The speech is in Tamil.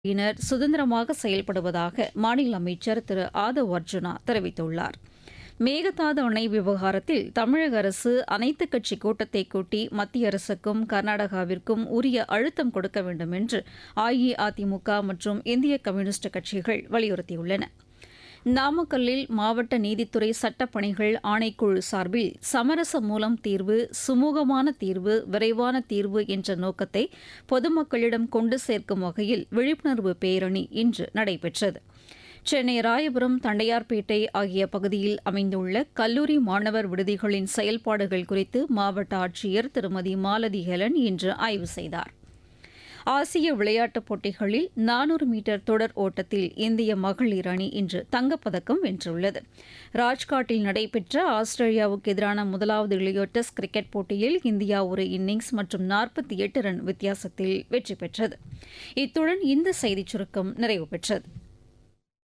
யினர் சுதந்திரமாக செயல்படுவதாக மாநில அமைச்சர் திரு ஆதவ் அர்ஜுனா தெரிவித்துள்ளார் மேகதாது அணை விவகாரத்தில் தமிழக அரசு அனைத்துக் கட்சி கூட்டத்தை கூட்டி மத்திய அரசுக்கும் கர்நாடகாவிற்கும் உரிய அழுத்தம் கொடுக்க வேண்டும் என்று அஇஅதிமுக மற்றும் இந்திய கம்யூனிஸ்ட் கட்சிகள் வலியுறுத்தியுள்ளன நாமக்கல்லில் மாவட்ட நீதித்துறை சட்டப்பணிகள் ஆணைக்குழு சார்பில் சமரச மூலம் தீர்வு சுமூகமான தீர்வு விரைவான தீர்வு என்ற நோக்கத்தை பொதுமக்களிடம் கொண்டு சேர்க்கும் வகையில் விழிப்புணர்வு பேரணி இன்று நடைபெற்றது சென்னை ராயபுரம் தண்டையார்பேட்டை ஆகிய பகுதியில் அமைந்துள்ள கல்லூரி மாணவர் விடுதிகளின் செயல்பாடுகள் குறித்து மாவட்ட ஆட்சியர் திருமதி மாலதி ஹெலன் இன்று ஆய்வு செய்தார் ஆசிய விளையாட்டுப் போட்டிகளில் நானூறு மீட்டர் தொடர் ஓட்டத்தில் இந்திய மகளிர் அணி இன்று தங்கப்பதக்கம் வென்றுள்ளது ராஜ்காட்டில் நடைபெற்ற ஆஸ்திரேலியாவுக்கு எதிரான முதலாவது இளையோர் டெஸ்ட் கிரிக்கெட் போட்டியில் இந்தியா ஒரு இன்னிங்ஸ் மற்றும் நாற்பத்தி எட்டு ரன் வித்தியாசத்தில் வெற்றி பெற்றது இத்துடன் இந்த செய்திச் சுருக்கம் நிறைவு பெற்றது